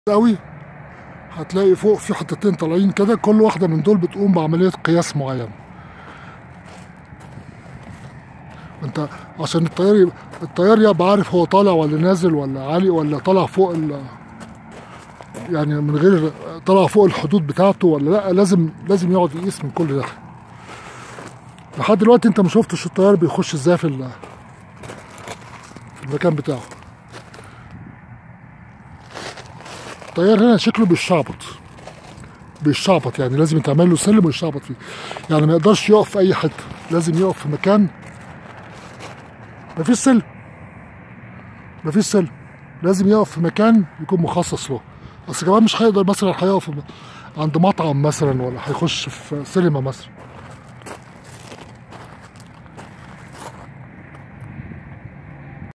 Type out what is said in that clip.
قوي هتلاقي فوق في حتتين طالعين كده كل واحده من دول بتقوم بعمليه قياس معين انت عشان الطيار يبقى الطيار يبقى عارف هو طالع ولا نازل ولا عالي ولا طالع فوق ال يعني من غير طالع فوق الحدود بتاعته ولا لا لازم لازم يقعد يقيس من كل ده لحد دلوقتي انت ما شفتش الطيار بيخش ازاي في ال- في المكان بتاعه الطيار هنا شكله بيشعبط بيشعبط يعني لازم يتعمل له سلم ويشعبط فيه يعني ما يقدرش يقف في اي حته لازم يقف في مكان مفيش سلم مفيش سلم لازم يقف في مكان يكون مخصص له اصل كمان مش هيقدر مثلا هيقف عند مطعم مثلا ولا هيخش في سينما مثلا